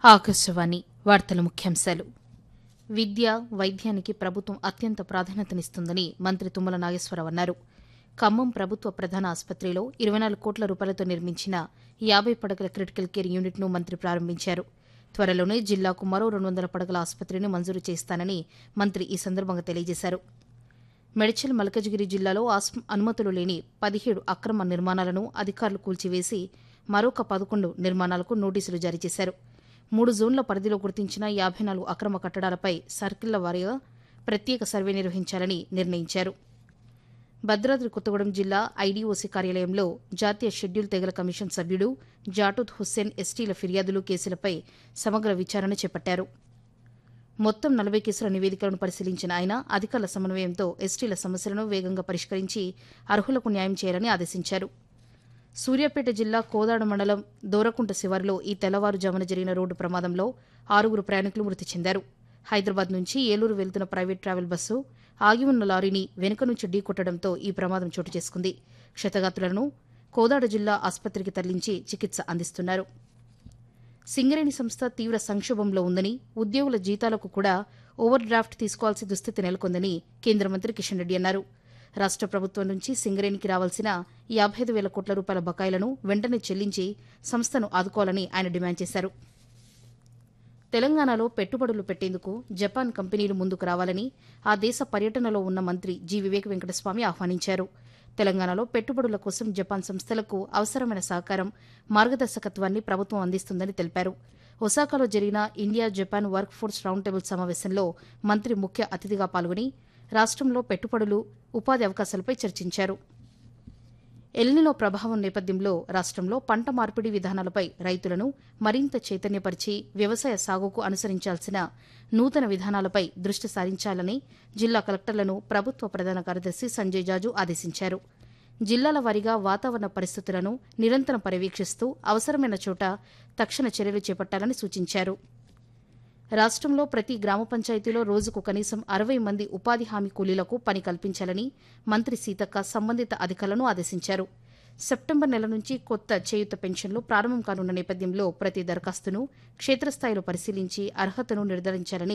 ఆకాశవాణి వార్తల ముఖ్యాంశాలు విద్య వైద్యానికి ప్రభుత్వం అత్యంత ప్రాధాన్యతనిస్తుందని మంత్రి తుమ్మల నాగేశ్వరరావు అన్నారు ఖమ్మం ప్రభుత్వ ప్రధాన ఆసుపత్రిలో ఇరవై నాలుగు కోట్ల రూపాయలతో నిర్మించిన యాబై పడకల క్రిటికల్ కేర్ యూనిట్ను మంత్రి ప్రారంభించారు త్వరలోనే జిల్లాకు మరో రెండు వందల పడకల ఆసుపత్రిని మంజూరు చేస్తానని మంత్రి ఈ సందర్భంగా తెలియజేశారు మెడ్చల్ మల్కజ్గిరి జిల్లాలో ఆస్- అనుమతులు లేని పదిహేడు అక్రమ నిర్మాణాలను అధికారులు కూల్చివేసి మరొక పదకొండు నిర్మాణాలకు నోటీసులు జారీ చేశారు మూడు జోన్ల పరిధిలో గుర్తించిన యాభై నాలుగు అక్రమ కట్టడాలపై సర్కిళ్ల వారీగా ప్రత్యేక సర్వే నిర్వహించాలని నిర్ణయించారు భద్రాద్రి కొత్తగూడెం జిల్లా ఐడీఓసీ కార్యాలయంలో జాతీయ షెడ్యూల్ తెగల కమిషన్ సభ్యుడు జాటూద్ హుస్సేన్ ఎస్టీల ఫిర్యాదులు కేసులపై సమగ్ర విచారణ చేపట్టారు మొత్తం నలభై కేసుల నివేదికలను పరిశీలించిన ఆయన అధికారుల సమన్వయంతో ఎస్టీల సమస్యలను వేగంగా పరిష్కరించి అర్హులకు న్యాయం చేయాలని ఆదేశించారు సూర్యాపేట జిల్లా కోదాడ మండలం దోరకుంట శివారులో ఈ తెల్లవారుజామున జరిగిన రోడ్డు ప్రమాదంలో ఆరుగురు ప్రయాణికులు మృతి చెందారు హైదరాబాద్ నుంచి ఏలూరు వెళ్తున్న ప్రైవేట్ ట్రావెల్ బస్సు ఆగి ఉన్న లారీని వెనుక నుంచి ఢీకొట్టడంతో ఈ ప్రమాదం చోటు చేసుకుంది క్షతగాత్రులను కోదాడ జిల్లా ఆసుపత్రికి తరలించి చికిత్స అందిస్తున్నారు సింగరేణి సంస్థ తీవ్ర సంక్షోభంలో ఉందని ఉద్యోగుల జీతాలకు కూడా ఓవర్ డ్రాఫ్ట్ తీసుకోవాల్సి దుస్థితి నెలకొందని కేంద్ర మంత్రి కిషన్ రెడ్డి అన్నారు రాష్ట ప్రభుత్వం నుంచి సింగరేణికి రావాల్సిన యాభై ఐదు వేల కోట్ల రూపాయల బకాయిలను వెంటనే చెల్లించి సంస్థను ఆదుకోవాలని ఆయన డిమాండ్ చేశారు తెలంగాణలో పెట్టుబడులు పెట్టేందుకు జపాన్ కంపెనీలు ముందుకు రావాలని ఆ దేశ పర్యటనలో ఉన్న మంత్రి జి వివేక్ వెంకటస్వామి ఆహ్వానించారు తెలంగాణలో పెట్టుబడుల కోసం జపాన్ సంస్థలకు అవసరమైన సహకారం మార్గదర్శకత్వాన్ని ప్రభుత్వం అందిస్తుందని తెలిపారు ఒసాకాలో జరిగిన India Japan work force round table సమావేశంలో మంత్రి ముఖ్య అతిథిగా పాల్గొని రాష్ట్రంలో పెట్టుబడులు ఉపాధి అవకాశాలపై చర్చించారు ఎల్నినో ప్రభావం నేపథ్యంలో రాష్ట్రంలో పంట మార్పిడి విధానాలపై రైతులను మరింత చైతన్యపరిచి వ్యవసాయ సాగుకు అనుసరించాల్సిన నూతన విధానాలపై దృష్టి సారించాలని జిల్లా కలెక్టర్లను ప్రభుత్వ ప్రధాన కార్యదర్శి సంజయ్ జాజు ఆదేశించారు జిల్లాల వారీగా వాతావరణ పరిస్థితులను నిరంతరం పర్యవేక్షిస్తూ అవసరమైన చోట తక్షణ చర్యలు చేపట్టాలని సూచించారు రాష్ట్రంలో ప్రతి గ్రామ పంచాయతీలో రోజుకు కనీసం అరవై మంది ఉపాధి హామీ కూలీలకు పని కల్పించాలని మంత్రి సీతక్క సంబంధిత అధికారులను ఆదేశించారు సెప్టెంబర్ నెల నుంచి కొత్త చేయుత పెన్షన్లు ప్రారంభం కానున్న నేపథ్యంలో ప్రతి దరఖాస్తును క్షేత్రస్థాయిలో పరిశీలించి అర్హతను నిర్ధారించాలని